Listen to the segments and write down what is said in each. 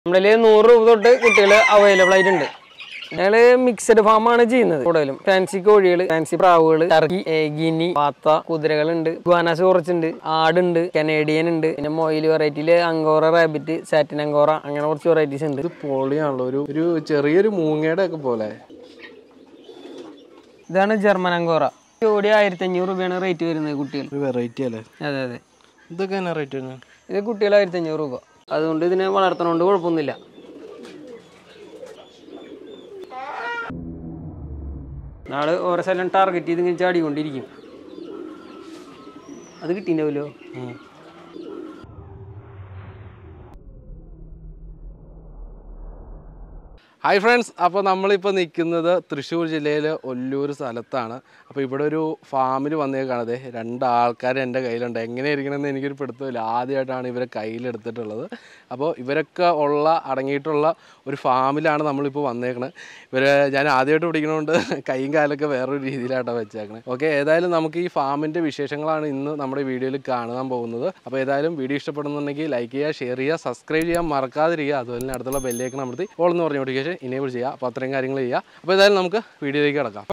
നമ്മുടെ നൂറ് രൂപ തൊട്ട് കുട്ടികൾ അവൈലബിൾ ആയിട്ടുണ്ട് ഞങ്ങള് മിക്സഡ് ഫാമാണ് ചെയ്യുന്നത് കൂടുതലും ഫാൻസി കോഴികൾ ഫാൻസി പ്രാവുകൾ ടർക്കി ഏ, ഗിനി പാത്ത കുതിരകളുണ്ട് ഗുവാനാസ് കുറച്ചുണ്ട് ആടുണ്ട് കനേഡിയൻ ഉണ്ട് പിന്നെ മൊയിൽ വെറൈറ്റിയില് അങ്കോറ റാബിറ്റ് സാറ്റിൻ അങ്കോറ അങ്ങനെ കുറച്ച് വെറൈറ്റീസ് ഉണ്ട് ഇത് പൊളിയാണല്ലോ ഒരു ഒരു ചെറിയൊരു മൂങ്ങയുടെ ഒക്കെ പോലെ ഇതാണ് ജർമ്മൻ അങ്കോറ ജോഡി ആയിരത്തി അഞ്ഞൂറ് രൂപയാണ് റേറ്റ് വരുന്നത് കുട്ടികൾ ഒരു വെറൈറ്റി അല്ലേ അതെ അതെ ഇതൊക്കെ എന്നാ റേറ്റ് വരുന്നത് ഇത് കുട്ടികൾ ആയിരത്തി അഞ്ഞൂറ് രൂപ അതുകൊണ്ട് ഇതിനെ വളർത്തണോണ്ട് കുഴപ്പമൊന്നുമില്ല നാളെ ഓരോ സ്ഥലം ടാർഗറ്റ് ചെയ്ത് ഇങ്ങനെ ചാടിക്കൊണ്ടിരിക്കും അത് കിട്ടിണ്ടാവല്ലോ ഹായ് ഫ്രണ്ട്സ് അപ്പോൾ നമ്മളിപ്പോൾ നിൽക്കുന്നത് തൃശ്ശൂർ ജില്ലയിലെ ഒല്ലൂർ സ്ഥലത്താണ് അപ്പോൾ ഇവിടെ ഒരു ഫാമിൽ വന്നേക്കാണത് രണ്ട് ആൾക്കാർ എൻ്റെ കയ്യിലുണ്ട് എങ്ങനെ ഇരിക്കണമെന്ന് എനിക്കൊരു പിടുത്തമില്ല ആദ്യമായിട്ടാണ് ഇവരെ കയ്യിലെടുത്തിട്ടുള്ളത് അപ്പോൾ ഇവരൊക്കെ ഉള്ള അടങ്ങിയിട്ടുള്ള ഒരു ഫാമിലാണ് നമ്മളിപ്പോൾ വന്നേക്കണത് ഇവരെ ഞാൻ ആദ്യമായിട്ട് പിടിക്കണോണ്ട് കൈയും കാലൊക്കെ വേറൊരു രീതിയിലായിട്ടാണ് വെച്ചേക്കണത് ഓക്കെ ഏതായാലും നമുക്ക് ഈ ഫാമിൻ്റെ വിശേഷങ്ങളാണ് ഇന്ന് നമ്മുടെ വീഡിയോയിൽ കാണാൻ പോകുന്നത് അപ്പോൾ ഏതായാലും വീഡിയോ ഇഷ്ടപ്പെടുന്നുണ്ടെങ്കിൽ ലൈക്ക് ചെയ്യുക ഷെയർ ചെയ്യുക സബ്സ്ക്രൈബ് ചെയ്യാൻ മറക്കാതിരിക്കുക അതുപോലെ തന്നെ അടുത്തുള്ള ബെല്ലേക്ക് അമർത്തി ഓൾ എന്ന് പറഞ്ഞ നോട്ടിഫിക്കേഷൻ ഇനേബിൾ ചെയ്യുക അപ്പോൾ അത്രയും കാര്യങ്ങൾ ചെയ്യുക അപ്പോൾ ഏതായാലും നമുക്ക് വീഡിയോയിലേക്ക് കിടക്കാം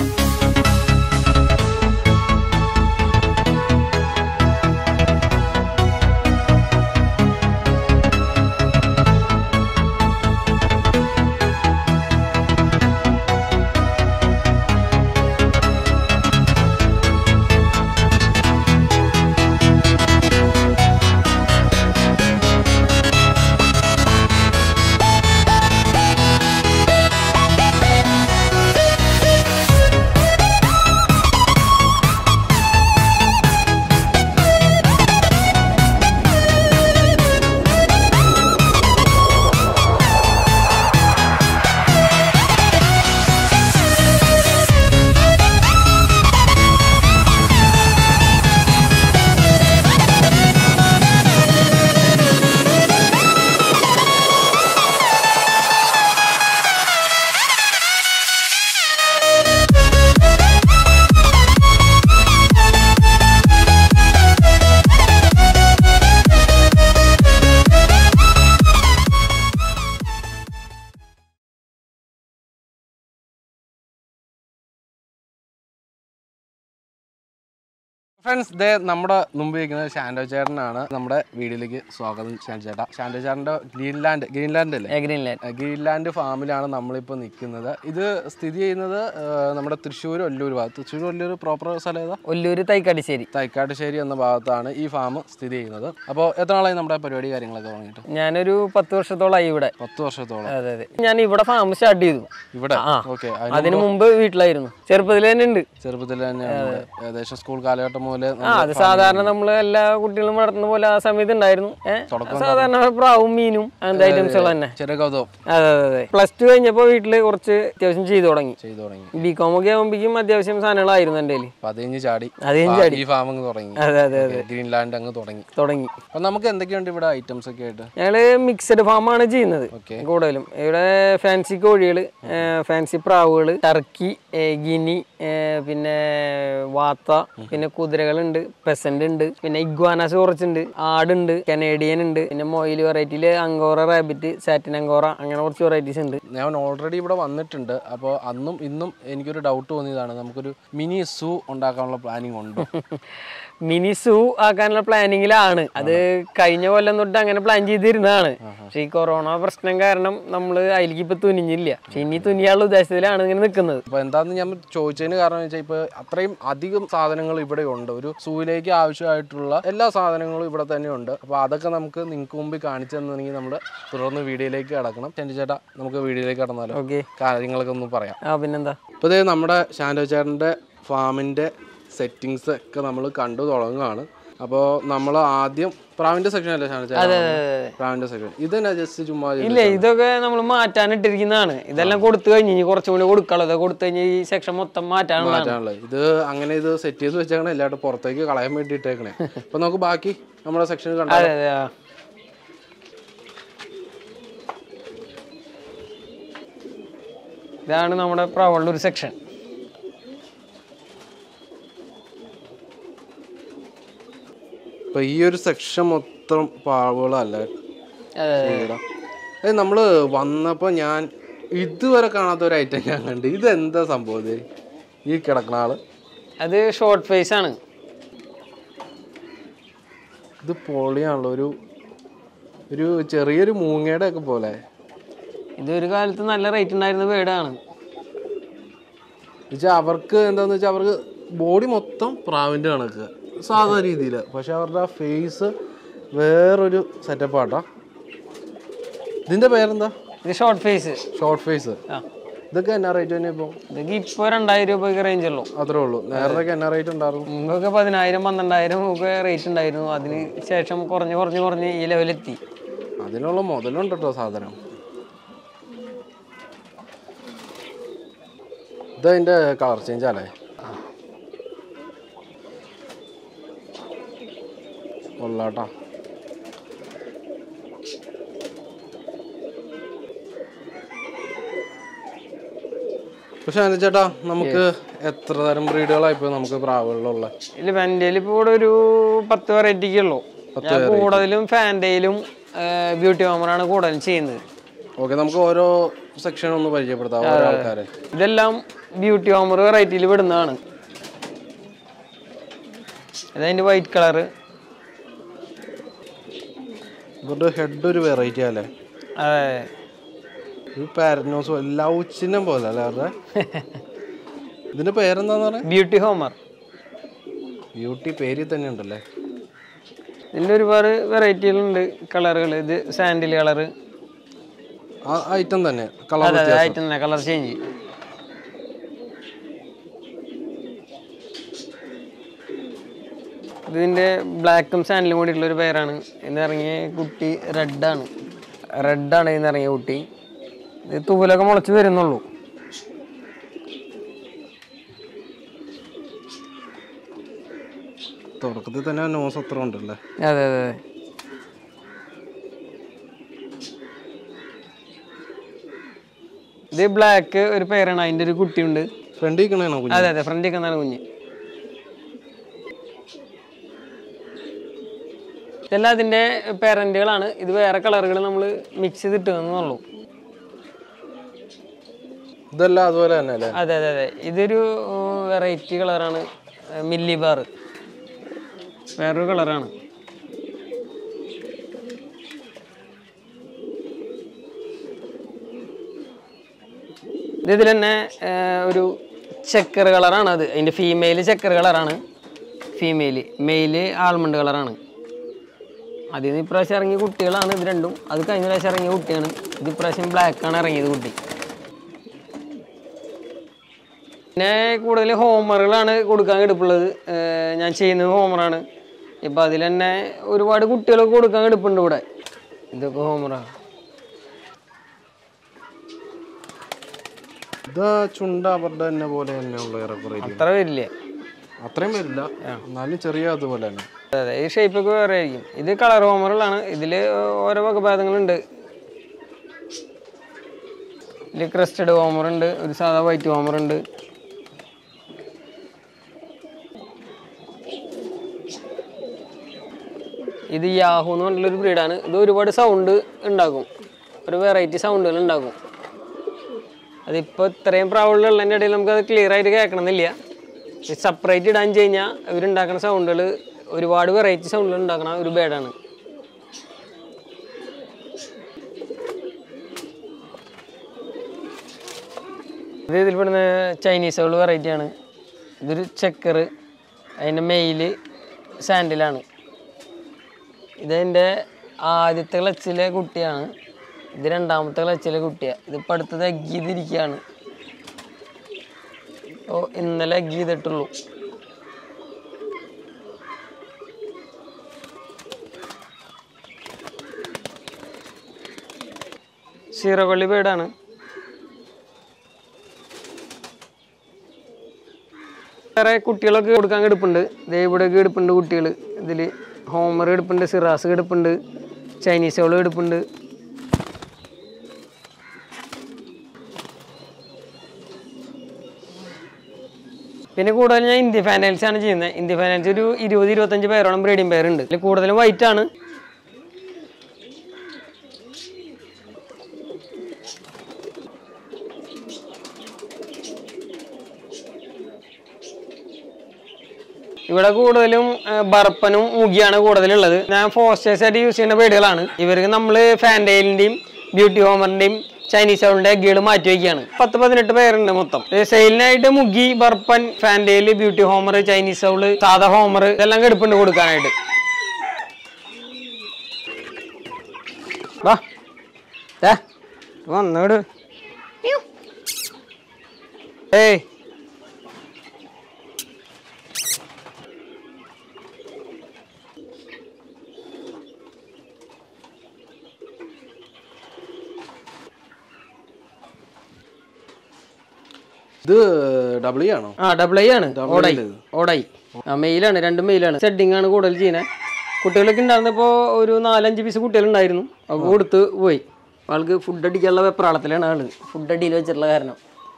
ഫ്രണ്ട്സ് ദേ നമ്മുടെ മുമ്പ് ഇരിക്കുന്നത് ഷാൻഡോ ചേട്ടനാണ് നമ്മുടെ വീഡിയോയിലേക്ക് സ്വാഗതം ഷാൻഡോ ചേട്ടാ ഷാൻഡോ ചേട്ടൻ്റെ ഗ്രീൻലാൻഡ് ഗ്രീൻലാൻഡ് അല്ലേ ഗ്രീൻലാൻഡ് ആ, ഗ്രീൻലാൻഡ് ഫാമിലാണ് നമ്മളിപ്പോൾ നിൽക്കുന്നത് ഇത് സ്ഥിതി ചെയ്യുന്നത് ആ, നമ്മുടെ തൃശ്ശൂർ ഒല്ലൂർ ഭാഗത്ത് തൃശ്ശൂർ ഒല്ലൂർ പ്രോപ്പർ സ്ഥലം ഏതാ ഒല്ലൂര് തൈക്കാടിശ്ശേരി തൈക്കാട്ടുശ്ശേരി എന്ന ഭാഗത്താണ് ഈ ഫാം സ്ഥിതി ചെയ്യുന്നത് അപ്പോൾ എത്ര നാളായി നമ്മുടെ പരിപാടി കാര്യങ്ങളൊക്കെ തുടങ്ങിയിട്ട് ഞാനൊരു പത്ത് വർഷത്തോളമായി ഇവിടെ പത്ത് വർഷത്തോളം അതെ അതെ ഞാൻ ഇവിടെ ഫാം സ്റ്റാർട്ട് ചെയ്തു ഇവിടെ ആ. ഓക്കെ അതിനു മുമ്പ് വീട്ടിലായിരുന്നു ചെറുപ്പത്തിൽ തന്നെ ഉണ്ട് ചെറുപ്പത്തിൽ തന്നെ ഏകദേശം സ്കൂൾ കാലഘട്ടം മുതൽ ആ അത് സാധാരണ നമ്മൾ എല്ലാ കുട്ടികളും വളർത്തുന്ന പോലെ ആ സമയത്ത് ഉണ്ടായിരുന്നു ഏഹ് സാധാരണ പ്രാവും മീനും അങ്ങനത്തെ ഐറ്റംസുകൾ തന്നെ ചെറിയ കൗതുകം അതെ അതെ അതെ പ്ലസ് ടു കഴിഞ്ഞപ്പോൾ വീട്ടില് കുറച്ച് അത്യാവശ്യം ചെയ്തു തുടങ്ങി ചെയ്തു തുടങ്ങി ബി കോം ഒക്കെ ആകുമ്പോഴേക്കും അത്യാവശ്യം സാധനങ്ങളായിരുന്നു എൻ്റെ കയ്യിൽ അപ്പൊ അത് കഴിഞ്ഞ് ചാടി അത് കഴിഞ്ഞ് ഫാ- ഈ ഫാം അങ്ങ് തുടങ്ങി അതെ അതെ അതെ ഗ്രീൻലാൻഡ് അങ്ങ് തുടങ്ങി തുടങ്ങി അപ്പൊ നമുക്ക് എന്തൊക്കെയുണ്ട് ഇവിടെ ഐറ്റംസ് ഒക്കെ ആയിട്ട് ഞങ്ങള് മിക്സഡ് ഫാമാണ് ചെയ്യുന്നത് ഓക്കെ കൂടുതലും ഇവിടെ ഫാൻസി കോഴികൾ ഫാൻസി പ്രാവുകൾ ടർക്കി ഏ, ഗിനി ഏ, പിന്നെ വാത്ത പിന്നെ കുതിരകളുണ്ട് പെസന്റ് ഉണ്ട് പിന്നെ ഇഗ്വാനാസ് കുറച്ചുണ്ട് ആടുണ്ട് കനേഡിയൻ ഉണ്ട് പിന്നെ മൊയിൽ വെറൈറ്റിയിൽ അങ്കോറ റാബിറ്റ് സാറ്റിൻ അങ്കോറ അങ്ങനെ കുറച്ച് വെറൈറ്റീസ് ഉണ്ട് ഞാൻ ഓൾറെഡി ഇവിടെ വന്നിട്ടുണ്ട് അപ്പോൾ അന്നും ഇന്നും എനിക്കൊരു ഡൗട്ട് തോന്നിയതാണ് നമുക്കൊരു മിനി സൂ ഉണ്ടാക്കാനുള്ള പ്ലാനിങ് ഉണ്ട് മിനി സൂ ആക്കാനുള്ള പ്ലാനിങ്ങിലാണ് അത് കഴിഞ്ഞ കൊല്ലം തൊട്ട് അങ്ങനെ പ്ലാൻ ചെയ്തിരുന്നതാണ് പക്ഷെ ഈ കൊറോണ പ്രശ്നം കാരണം നമ്മൾ അതിലേക്ക് ഇപ്പൊ തുനിഞ്ഞില്ല പക്ഷെ ഇനി തുനിയാനുള്ള ഉദ്ദേശത്തിലാണ് ഇങ്ങനെ നിൽക്കുന്നത് അപ്പോൾ എന്താണെന്ന് ഞാൻ ചോദിച്ചതിന് കാരണം എന്ന് വെച്ചാൽ ഇപ്പോൾ അത്രയും അധികം സാധനങ്ങൾ ഇവിടെ ഉണ്ട് ഒരു സൂയിലേക്ക് ആവശ്യമായിട്ടുള്ള എല്ലാ സാധനങ്ങളും ഇവിടെ തന്നെ ഉണ്ട് അപ്പോൾ അതൊക്കെ നമുക്ക് നിങ്ങൾക്ക് മുമ്പിൽ കാണിച്ചു തന്നിട്ടുണ്ടെങ്കിൽ നമ്മൾ തുടർന്ന് വീഡിയോയിലേക്ക് കിടക്കണം ചെണ്ടി ചേട്ടാ നമുക്ക് വീഡിയോയിലേക്ക് കടന്നാലോ ഓക്കെ കാര്യങ്ങളൊക്കെ ഒന്ന് പറയാം ആ പിന്നെന്താ ഇപ്പോൾ ഇതേ നമ്മുടെ ഷാൻഡോ ചേട്ടൻ്റെ ഫാമിൻ്റെ സെറ്റിങ്സ് ഒക്കെ നമ്മൾ കണ്ടു തുടങ്ങുകയാണ് അപ്പോൾ നമ്മൾ ആദ്യം പ്രാവിൻ്റെ സെക്ഷൻ അല്ലേ ഷാൻഡോ ചേട്ടൻ പ്രാവിൻ്റെ സെക്ഷൻ ഇതെന്നാ ജസ്റ്റ് ചുമ്മാ ചെയ്ത് ഇല്ല ഇതൊക്കെ നമ്മൾ മാറ്റാനിട്ടിരിക്കുന്നതാണ് ഇതെല്ലാം കൊടുത്തു കഴിഞ്ഞ് ഇനി കുറച്ചും കൂടി കൊടുക്കാനുള്ളത് ഇതൊക്കെ കൊടുത്തു കഴിഞ്ഞാൽ ഈ സെക്ഷൻ മൊത്തം മാറ്റാനുള്ളതാണ് മാറ്റാനുള്ളത് ഇത് അങ്ങനെ ഇത് സെറ്റ് ചെയ്ത് വെച്ചേക്കണേ എല്ലാവരും പുറത്തേക്ക് കളയാൻ വേണ്ടി ഇട്ടേക്കണേ അപ്പൊ നമുക്ക് ബാക്കി നമ്മുടെ സെക്ഷൻ കണ്ടാൽ അതെ അതെ ആ. ഇതാണ് നമ്മുടെ പ്രാവുള്ള ഒരു സെക്ഷൻ ഇപ്പൊ ഈ ഒരു സെക്ഷൻ മൊത്തം പാവുകളല്ല അതെ ഇവിടെ ഏ നമ്മള് വന്നപ്പോൾ ഞാൻ ഇതുവരെ കാണാത്ത ഒരു ഐറ്റം ഞാൻ കണ്ട് ഇതെന്താ സംഭവം ഇത് ഈ കിടക്കണ ആള് അത് ഷോർട്ട് ഫേസ് ആണ് ഇത് പൊളിയാണല്ലോ ഒരു ഒരു ചെറിയൊരു മൂങ്ങയുടെ ഒക്കെ പോലെ ഇത് ഒരു കാലത്ത് നല്ല റേറ്റ് ഉണ്ടായിരുന്ന ബേഡാണ് വെച്ചാൽ അവർക്ക് എന്താന്ന് വെച്ചാൽ അവർക്ക് ബോഡി മൊത്തം പ്രാവിൻ്റെ കണക്ക് സാധാ രീതിയിൽ പക്ഷെ അവരുടെ ആ ഫേസ് വേറൊരു സെറ്റപ്പ് ആട്ടാ ഇതിന്റെ പേരെന്താ ഇത് ഷോർട്ട് ഫേസ് ഷോർട്ട് ഫേസ് ആ ഇതൊക്കെ എന്നാ റേറ്റ് തന്നെ ഇപ്പോൾ ഇതൊക്കെ ഇപ്പോൾ രണ്ടായിരം രൂപയ്ക്ക് റേഞ്ച് ഉള്ളൂ അത്രേ ഉള്ളൂ നേരത്തെ എന്നാ റേറ്റ് ഉണ്ടായിരുന്നു മുമ്പൊക്കെ പതിനായിരം പന്ത്രണ്ടായിരം ഒക്കെ റേറ്റ് ഉണ്ടായിരുന്നു അതിന് ശേഷം കുറഞ്ഞ് കുറഞ്ഞ് കുറഞ്ഞ് ഈ ലെവലെത്തി അതിനുള്ള മുതലുണ്ട് കേട്ടോ സാധനം ഇതതിന്റെ കളർ ചേഞ്ച് അല്ലേ കൊള്ളാട്ടാ പക്ഷെ അനു ചേട്ടാ നമുക്ക് എത്ര തരം ബ്രീഡുകളായി ഇപ്പൊ നമുക്ക് പ്രാവുകളിലുള്ള ഇതിൽ വെൻ്റെയിൽ ഇപ്പോൾ ഇവിടെ ഒരു പത്ത് വെറൈറ്റിക്ക് ഉള്ളൂ ഞാൻ കൂടുതലും ഫാൻറ്റയിലും ബ്യൂട്ടി ഹോമറാണ് കൂടുതലും ചെയ്യുന്നത് ഓക്കെ നമുക്ക് ഓരോ സെക്ഷൻ ഒന്ന് പരിചയപ്പെടുത്താം ഓരോ ആൾക്കാരെ ഇതെല്ലാം ബ്യൂട്ടി ഹോമർ വെറൈറ്റിയിൽ വിടുന്നതാണ് ഇതതിൻ്റെ വൈറ്റ് കളറ് ഇവരുടെ ഹെഡ് ഒരു വെറൈറ്റി അല്ലേ അതെ ഒരു പാരനോസും എല്ലാ ഉച്ചിനം പോലെ അല്ലേ അവരുടെ ഇതിന്റെ പേരെന്താന്ന് പറയാ ബ്യൂട്ടി ഹോമർ ബ്യൂട്ടി പേരിൽ തന്നെ ഉണ്ടല്ലേ ഇതിൻ്റെ ഒരുപാട് വെറൈറ്റികളുണ്ട് കളറുകൾ ഇത് സാൻഡിൽ കളറ് ആ ഐറ്റം തന്നെ കളർ അതെ അതെ ആയിട്ട് തന്നെ കളർ ചേഞ്ച് ഇതിൻ്റെ ബ്ലാക്കും സാൻഡിലും കൂടിയിട്ടുള്ള ഒരു പേരാണ് ഇന്ന് ഇറങ്ങിയ കുട്ടി റെഡാണ് റെഡാണ് ഇന്ന് ഇറങ്ങിയ കുട്ടി ഇത് തൂവലൊക്കെ മുളച്ച് വരുന്നുള്ളൂ തുടക്കത്തിൽ തന്നെ നോസ് അത്ര ഉണ്ടല്ലേ അതെ അതെ അതെ ഇത് ബ്ലാക്ക് ഒരു പേരാണ് അതിൻ്റെ ഒരു കുട്ടിയുണ്ട് ഫ്രണ്ടിൽ നിൽക്കണേണോ കുഞ്ഞ് അതെ അതെ ഫ്രണ്ടിൽ നിൽക്കുന്നതാണ് കുഞ്ഞ് ഇതെല്ലാം അതിൻ്റെ പേരൻറ്റുകളാണ് ഇത് വേറെ കളറുകൾ നമ്മൾ മിക്സ് ചെയ്തിട്ട് എന്നുള്ളൂ ഇതെല്ലാം അതുപോലെ തന്നെ അല്ലേ അതെ അതെ അതെ ഇതൊരു വെറൈറ്റി കളറാണ് മില്ലി ബാർ വേറൊരു കളറാണ് ഇത് ഇതിൽ തന്നെ ആ, ഒരു ചെക്കർ കളറാണ് അത് അതിൻ്റെ ഫീമെയിൽ ചെക്കർ കളറാണ് ഫീമെയിൽ മെയില് ആൾമണ്ട് കളറാണ് അതിൽ നിന്ന് ഇപ്രാവശ്യം ഇറങ്ങിയ കുട്ടികളാണ് ഇത് രണ്ടും അത് കഴിഞ്ഞ പ്രാവശ്യം ഇറങ്ങിയ കുട്ടിയാണ് ഇത് ഇപ്രാവശ്യം ബ്ലാക്കാണ് ഇറങ്ങിയത് കുട്ടി പിന്നെ കൂടുതൽ ഹോമറുകളാണ് കൊടുക്കാൻ കിടപ്പുള്ളത് ഏഹ് ഞാൻ ചെയ്യുന്നത് ഹോമറാണ് ഇപ്പം അതിൽ തന്നെ ഒരുപാട് കുട്ടികളൊക്കെ കൊടുക്കാൻ കിടപ്പുണ്ട് ഇവിടെ ഇതൊക്കെ ഹോമറാണ് ഇത് ചുണ്ട അവരുടെ തന്നെ പോലെ തന്നെ ഉള്ള ഏറെക്കുറെ ഇല്ലേ? അത്ര വരില്ല അത്രയും വരില്ല എന്നാലും ചെറിയ അതുപോലെ തന്നെ അതെ അതെ ഈ ഷേപ്പൊക്കെ വേറെ ആയിരിക്കും ഇത് കളർ ഹോമറുകളാണ് ഇതിൽ ഓരോ വകഭേദങ്ങളുണ്ട് ഇതിൽ ക്രസ്റ്റഡ് ഹോമർ ഉണ്ട് ഒരു സാധാ വൈറ്റ് ഹോമർ ഉണ്ട് ഇത് യാഹു എന്ന് പറഞ്ഞിട്ടുള്ളൊരു ബ്രീഡാണ് ഇത് ഒരുപാട് സൗണ്ട് ഉണ്ടാക്കും ഒരു വെറൈറ്റി സൗണ്ടുകൾ ഉണ്ടാക്കും അതിപ്പോൾ ഇത്രയും പ്രാവുകളുള്ളതിൻ്റെ ഇടയിൽ നമുക്കത് ക്ലിയർ ആയിട്ട് കേൾക്കണമെന്നില്ല സെപ്പറേറ്റ് ഇടാൻ കഴിഞ്ഞാൽ ഇവരുണ്ടാക്കുന്ന സൗണ്ടുകൾ ഒരുപാട് വെറൈറ്റി സൗണ്ടുകൾ ഉണ്ടാക്കണ ഒരു ബേഡാണ് ഇത് ഇതിൽ പെടുന്ന ചൈനീസുകൾ വെറൈറ്റിയാണ് ഇതൊരു ചെക്കർ അതിൻ്റെ മെയില് സാൻഡിലാണ് ഇതെൻ്റെ ആദ്യത്തെ ക്ലച്ചിലെ കുട്ടിയാണ് ഇത് രണ്ടാമത്തെ ക്ലച്ചിലെ കുട്ടിയാണ് ഇതിപ്പോൾ അടുത്തത് എഗ് ചെയ്തിരിക്കുകയാണ് ഓ ഇന്നലെ എഗ് ചെയ്തിട്ടുള്ളൂ സീറോകൊള്ളി ബേഡാണ് വേറെ കുട്ടികളൊക്കെ കൊടുക്കാൻ കിടപ്പുണ്ട് ദേ ഇവിടെയൊക്കെ എടുപ്പുണ്ട് കുട്ടികൾ ഇതിൽ ഹോമർ എടുപ്പുണ്ട് സിറാസ് എടുപ്പുണ്ട് ചൈനീസുകൾ എടുപ്പുണ്ട് പിന്നെ കൂടുതൽ ഞാൻ ഇന്ത്യ ഫാനൽസ് ആണ് ചെയ്യുന്നത് ഇന്ത്യ ഫാനൽസ് ഒരു ഇരുപത് ഇരുപത്തഞ്ച് പേരോളം ബ്രീഡിംഗ് പേരുണ്ട് ഇതിൽ കൂടുതലും വൈറ്റ് ആണ് ഇവിടെ കൂടുതലും ആ, ബർപ്പനും മുഗിയാണ് കൂടുതലുള്ളത് ഞാൻ ഫോസ്റ്റേഴ്സ് ആയിട്ട് യൂസ് ചെയ്യുന്ന ബേഡുകളാണ് ഇവർക്ക് നമ്മൾ ഫാൻഡെയിലിന്റെയും ബ്യൂട്ടി ഹോമറിന്റെയും ചൈനീസ് ഔളിന്റെ എഗ്ഗുകൾ മാറ്റി വയ്ക്കുകയാണ് പത്ത് പതിനെട്ട് പേരുണ്ട് മൊത്തം ഇത് സെയിലിനായിട്ട് മുഗി ബർപ്പൻ fantail beauty homer Chinese owl സാധാ ഹോമർ ഇതെല്ലാം കെടുപ്പുണ്ട് കൊടുക്കാനായിട്ട് വാ ദേ, വന്നോട് ഏയ് ഇത് ഡബിൾ ആണോ ആ ഡബിൾ ഐ ആണ് ഓടായി ഓടായി ആ മെയിലാണ് രണ്ടും മെയിലാണ് സെഡിങ് ആണ് കൂടുതൽ ചെയ്യുന്നത് കുട്ടികളൊക്കെ ഉണ്ടായിരുന്നപ്പോൾ ഒരു നാലഞ്ച് പീസ് കുട്ടികളുണ്ടായിരുന്നു അപ്പോൾ കൊടുത്ത് പോയി ആൾക്ക് ഫുഡ് അടിക്കാനുള്ള വെപ്രാളത്തിലാണ് ആള് ഫുഡ് അടിയിൽ വെച്ചിട്ടുള്ള കാരണം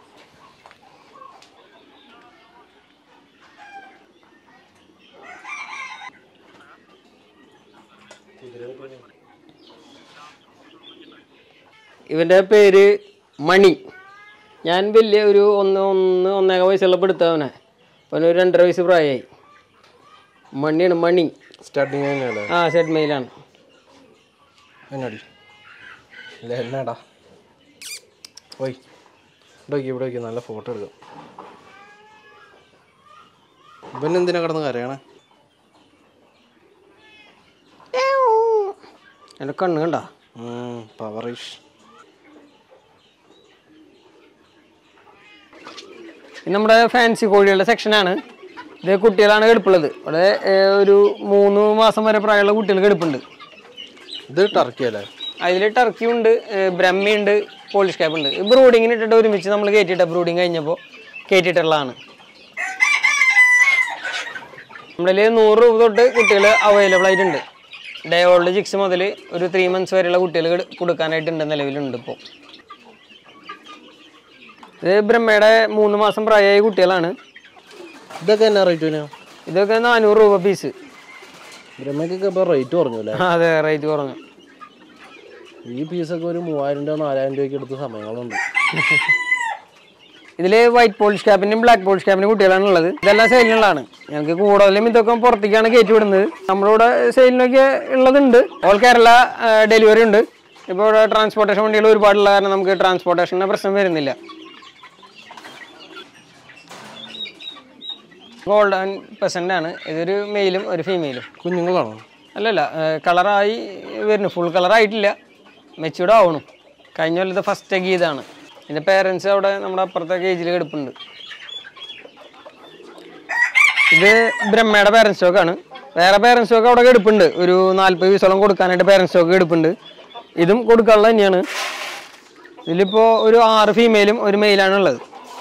ഇവന്റെ പേര് മണി ഞാൻ വലിയ ഒരു ഒന്ന് ഒന്ന് ഒന്നേക വയസ്സുള്ള പെടുത്തവനെ അവന് ഒരു രണ്ടര വയസ്സ് പ്രായമായി മണിയാണ് മണി സ്റ്റാർട്ടിങ് തന്നെയല്ലേ ആ ഷെഡ് മെയിലാണ് എന്നാടി ഇല്ല എന്നാടാ പോയി ഇവിടെ വയ്ക്ക്, ഇവിടെ വയ്ക്ക്, നല്ല ഫോട്ടോ എടുക്കാം ഇവൻ എന്തിനാ കിടന്ന് കരയണേ എൻ്റെ കണ്ണ് കണ്ട പവറിഷ് ഇത് നമ്മുടെ ഫാൻസി കോഴികളുടെ സെക്ഷനാണ് ഇത് കുട്ടികളാണ് കെടുപ്പുള്ളത് ഇവിടെ ഏർ, ഒരു മൂന്ന് മാസം വരെ പ്രായമുള്ള കുട്ടികൾ കെടുപ്പുണ്ട് ഇത് ടർക്കി അല്ലേ അതിൽ ടർക്കി ഉണ്ട് ഏർ, ബ്രഹ്മയുണ്ട് പോളിഷ് ക്യാപ്പ് ഉണ്ട് ബ്രൂഡിങ്ങിന് ഇട്ടിട്ട് ഒരുമിച്ച് നമ്മൾ കയറ്റിയിട്ട ബ്രൂഡിങ് കഴിഞ്ഞപ്പോൾ കയറ്റിയിട്ടുള്ളതാണ് നമ്മളിൽ നൂറ് രൂപ തൊട്ട് കുട്ടികൾ അവൈലബിൾ ആയിട്ടുണ്ട് ഡേ ഓൾഡ് ജിക്സ് മുതൽ ഒരു ത്രീ മന്ത്സ് വരെയുള്ള കുട്ടികൾ കൊടുക്കാനായിട്ടുണ്ട് നിലവിലുണ്ട് ഇപ്പോൾ ഇത് ബ്രഹ്മയുടെ മൂന്ന് മാസം പ്രായമായ കുട്ടികളാണ് ഇതൊക്കെ എന്നാ റേറ്റ് വരും ഇതൊക്കെ നാനൂറ് രൂപ പീസ് ബ്രഹ്മയ്ക്കൊക്കെ ഇപ്പോൾ റേറ്റ് കുറഞ്ഞു അല്ലേ അതെ റേറ്റ് കുറഞ്ഞു ഈ പീസൊക്കെ ഒരു മൂവായിരം രൂപ നാലായിരം രൂപയ്ക്ക് എടുത്ത സമയങ്ങളുണ്ട് ഇതിൽ വൈറ്റ് പോളിഷ് ക്യാപ്പിന്റെയും ബ്ലാക്ക് പോളിഷ് ക്യാപ്പിന്റെ കുട്ടികളാണ് ഉള്ളത് ഇതെല്ലാം സെയിലിനുള്ളതാണ് ഞങ്ങൾക്ക് കൂടുതലും ഇതൊക്കെ പുറത്തേക്കാണ് കയറ്റി വിടുന്നത് നമ്മളിവിടെ സെയിലിനൊക്കെ ഉള്ളതുണ്ട് ഓൾ കേരള ഡെലിവറി ഉണ്ട് ഇപ്പോൾ ഇവിടെ ട്രാൻസ്പോർട്ടേഷൻ വണ്ടികൾ ഒരുപാടുള്ള കാരണം നമുക്ക് ട്രാൻസ്പോർട്ടേഷൻ്റെ പ്രശ്നം വരുന്നില്ല ഗോൾഡൻ പെസൻ്റ് ആണ് ഇതൊരു മെയിലും ഒരു ഫീമെയിലും കുഞ്ഞുങ്ങളാണോ അല്ലല്ല കളറായി വരുന്നു ഫുൾ കളറായിട്ടില്ല മെച്ചൂർഡ് ആവണം കഴിഞ്ഞ കൊല്ലത്തെ ഫസ്റ്റ് ഒക്കെ ഇതാണ് ഇതിൻ്റെ പേരൻസ് അവിടെ നമ്മുടെ അപ്പുറത്തെ കേജിൽ കിടപ്പുണ്ട് ഇത് ബ്രഹ്മയുടെ പേരൻസ് സ്റ്റോക്കാണ് വേറെ പേരൻസ് സ്റ്റോക്ക് അവിടെ കിടപ്പുണ്ട് ഒരു നാൽപ്പത് പീസോളം കൊടുക്കാനായിട്ട് പേരൻസ് സ്റ്റോക്ക് കിടപ്പുണ്ട് ഇതും കൊടുക്കാനുള്ള തന്നെയാണ് ഇതിലിപ്പോൾ ഒരു ആറ് ഫീമെയിലും ഒരു മെയിലാണ് ഉള്ളത്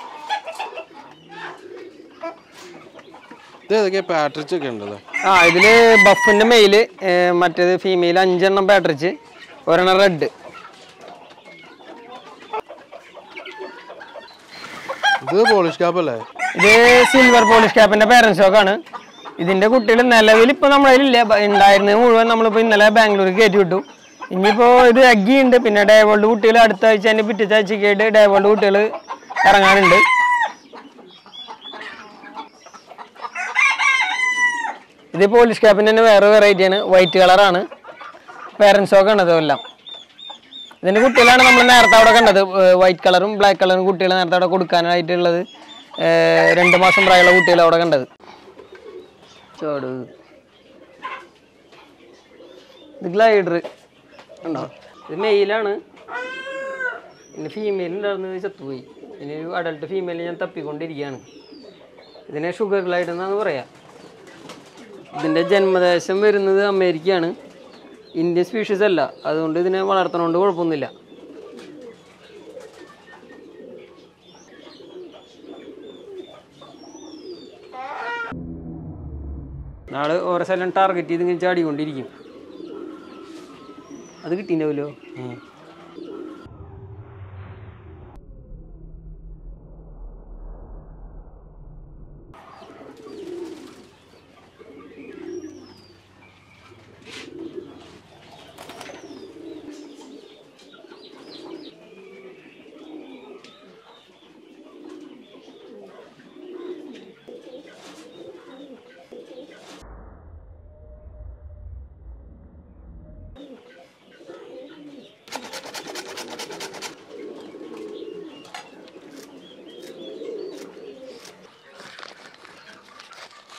ഇത് ഏതൊക്കെയാ പാട്രിച്ച് ഒക്കെ ഉണ്ടല്ലോ ആ ഇതില് ബഫിന്റെ മെയില് മറ്റേത് ഫീമെയിൽ അഞ്ചെണ്ണം പാട്രിച്ച് ഒരെണ്ണം റെഡ് ഇത് പോളിഷ് ക്യാപ്പ് അല്ലേ ഇത് സിൽവർ പോളിഷ് ക്യാപ്പിന്റെ പേരൻസ് സ്റ്റോക്കാണ് ഇതിന്റെ കുട്ടികൾ നിലവിൽ ഇപ്പൊ നമ്മുടെ ഇല്ല ഉണ്ടായിരുന്നത് മുഴുവൻ നമ്മളിപ്പോ ഇന്നലെ ബാംഗ്ലൂർക്ക് കയറ്റി വിട്ടു ഇനിയിപ്പോ ഇത് അഗ്ഗി ഉണ്ട് പിന്നെ ഡേവേൾഡ് കുട്ടികൾ അടുത്ത ആഴ്ച അതിന്റെ പിറ്റത്തെ ആഴ്ചയ്ക്ക് ആയിട്ട് ഡേവേൾഡ് കുട്ടികൾ ഇറങ്ങാനുണ്ട് ഇത് പോളിഷ് ക്യാപ്പിന്റെ തന്നെ വേറെ വെറൈറ്റി ആണ് വൈറ്റ് കളറാണ് പേരൻസ് സ്റ്റോക്ക് ആണ് ഇതെല്ലാം ഇതിന്റെ കുട്ടികളാണ് നമ്മൾ നേരത്തെ അവിടെ കണ്ടത് വൈറ്റ് കളറും ബ്ലാക്ക് കളറും കുട്ടികൾ നേരത്തെ അവിടെ കൊടുക്കാനായിട്ടുള്ളത് ഏർ രണ്ട് മാസം പ്രായമുള്ള കുട്ടികൾ അവിടെ കണ്ടത് ചോട് ഇത് ഗ്ലൈഡർ ഉണ്ടോ ഇത് മെയിലാണ് പിന്നെ ഫീമെയിൽ ഉണ്ടായിരുന്നത് ചത്തുപോയി ഇനി ഒരു അഡൾട്ട് ഫീമെയിൽ ഞാൻ തപ്പിക്കൊണ്ടിരിക്കുകയാണ് ഇതിനെ ഷുഗർ ഗ്ലൈഡ് എന്നാണ് പറയാ ഇതിൻ്റെ ജന്മദേശം വരുന്നത് അമേരിക്കയാണ് ഇന്ത്യൻ സ്പീഷീസ് അല്ല അതുകൊണ്ട് ഇതിനെ വളർത്തണോണ്ട് കുഴപ്പമൊന്നുമില്ല നാളെ ഓരോ സ്ഥലം ടാർഗറ്റ് ചെയ്ത് ഇങ്ങനെ ചാടിക്കൊണ്ടിരിക്കും അത് കിട്ടിണ്ടാവല്ലോ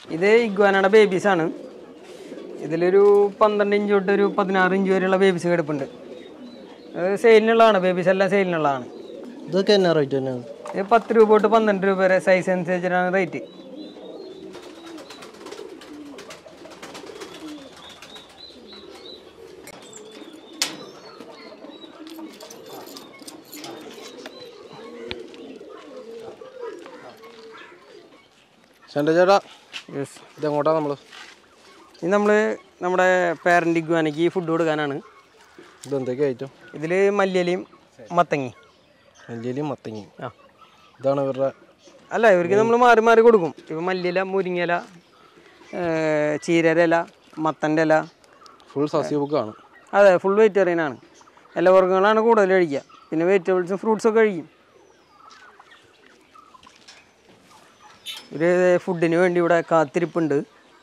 ഇത് ഇഗ്വാനയുടെ ബേബീസ് ആണ് ഇതിലൊരു പന്ത്രണ്ട് ഇഞ്ച് തൊട്ട് ഒരു പതിനാറ് ഇഞ്ച് വരെയുള്ള ബേബീസ് കിടപ്പുണ്ട് അത് സെയിലിനുള്ളതാണ് ബേബീസ് എല്ലാം സെയിലിനുള്ളതാണ് ഇതൊക്കെ എന്നാ റേറ്റ് തന്നെയാണ് ഇത് പത്ത് രൂപ തൊട്ട് പന്ത്രണ്ട് രൂപ വരെ സൈസ് അനുസരിച്ചിട്ടാണ് റേറ്റ് ശണ്ട ചേട്ടാ യെസ് ഇതെങ്ങോട്ടാ നമ്മള് ഇത് നമ്മൾ നമ്മുടെ പാരൻ്റ് ഇഗ്വാനയ്ക്ക് ഫുഡ് കൊടുക്കാനാണ് ഇതെന്തൊക്കെ ഐറ്റം ഇതിൽ മല്ലിയലയും മത്തങ്ങി മല്ലിയിലും മത്തങ്ങയും ആ ഇതാണ് ഇവരുടെ അല്ല ഇവർക്ക് നമ്മൾ മാറി മാറി കൊടുക്കും ഇപ്പം മല്ലിയില മുരിങ്ങയില ചീരര ഇല മത്തൻ്റെ ഇല ഫുൾ സസ്യബുക്കാണ് അതെ ഫുൾ വെജിറ്റേറിയൻ ആണ് എല്ലാ വർഗ്ഗങ്ങളാണ് കൂടുതൽ കഴിക്കുക പിന്നെ വെജിറ്റബിൾസും ഫ്രൂട്ട്സും ഒക്കെ കഴിക്കും ഒരു ഫുഡിന് വേണ്ടി ഇവിടെ കാത്തിരിപ്പുണ്ട്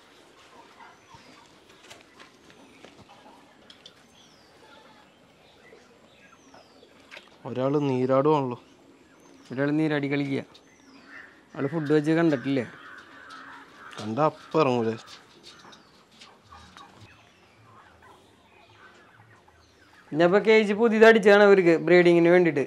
ഒരാൾ നീരാടുവാണല്ലോ ഒരാൾ നീരാടി കളിക്കുക ആൾ ഫുഡ് വെച്ച് കണ്ടിട്ടില്ലേ കണ്ട അപ്പം ഇറങ്ങൂലേ പിന്നെ ഇപ്പോൾ കേജ് പുതിയത് അടിച്ചാണ് അവർക്ക് ബ്രീഡിങ്ങിന് വേണ്ടിയിട്ട്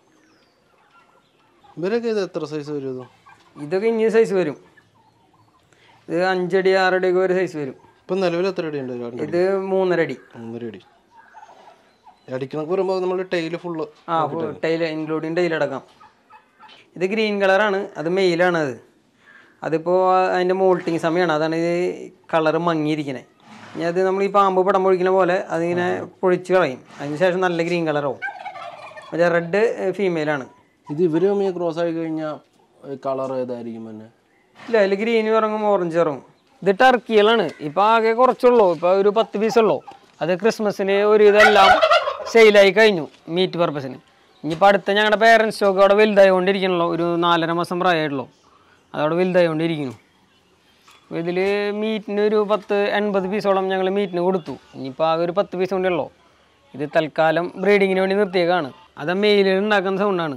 ഇവരൊക്കെ ഇത് എത്ര സൈസ് വരും ഇത് ഇതൊക്കെ ഇനി സൈസ് വരും ഇത് അഞ്ചടി ആറടി ഒക്കെ ഒരു സൈസ് വരും ഇപ്പം നിലവിൽ എത്ര അടി ഉണ്ട് രണ്ട് ഇത് മൂന്നര അടി ഒന്നര അടി അടിക്കണക്ക് പറയുമ്പോൾ നമ്മൾ ടൈല് ഫുള്ള് ആ ടൈൽ ഇൻക്ലൂഡിങ് ടൈൽ അടക്കം ഇത് ഗ്രീൻ കളറാണ് അത് മെയിലാണ് അത് അതിപ്പോൾ അതിൻ്റെ മോൾട്ടിങ് സമയമാണ് അതാണ് ഇത് കളറ് മങ്ങിയിരിക്കണേ ഇനി അത് നമ്മൾ ഈ പാമ്പ് പടം പൊഴിക്കുന്ന പോലെ അതിങ്ങനെ പൊഴിച്ച് കളയും അതിന് ശേഷം നല്ല ഗ്രീൻ കളറാവും മറ്റേ റെഡ് ഫീമെയിലാണ് ഇത് ഇവര് തമ്മിൽ ക്രോസ് ആയി കഴിഞ്ഞാൽ കളർ ഏതായിരിക്കും പിന്നെ ഇല്ല അതിൽ ഗ്രീൻ ഇറങ്ങും ഓറഞ്ച് ഇറങ്ങും ഇത് ടർക്കികളാണ് ഇപ്പം ആകെ കുറച്ചുള്ളൂ ഇപ്പോൾ ഒരു പത്ത് പീസ് ഉള്ളൂ അത് ക്രിസ്മസിന് ഒരു ഇതെല്ലാം സെയിലായി കഴിഞ്ഞു മീറ്റ് പർപ്പസിന് ഇനിയിപ്പോൾ അടുത്ത ഞങ്ങളുടെ പേരൻസ് സ്റ്റോക്ക് അവിടെ വലുതായിക്കൊണ്ടിരിക്കണല്ലോ ഒരു നാലര മാസം പ്രായമായിട്ടുള്ളൂ അതവിടെ വലുതായിക്കൊണ്ടിരിക്കുന്നു അപ്പോൾ ഇതിൽ മീറ്റിന് ഒരു പത്ത് എൺപത് പീസോളം ഞങ്ങൾ മീറ്റിന് കൊടുത്തു ഇനിയിപ്പോൾ ആകെ ഒരു പത്ത് പീസ് കൊണ്ടേ ഉള്ളൂ ഇത് തൽക്കാലം ബ്രീഡിങ്ങിന് വേണ്ടി നിർത്തിയേക്കാണ് അത് മെയിലിൽ ഉണ്ടാക്കുന്ന സൗണ്ടാണ്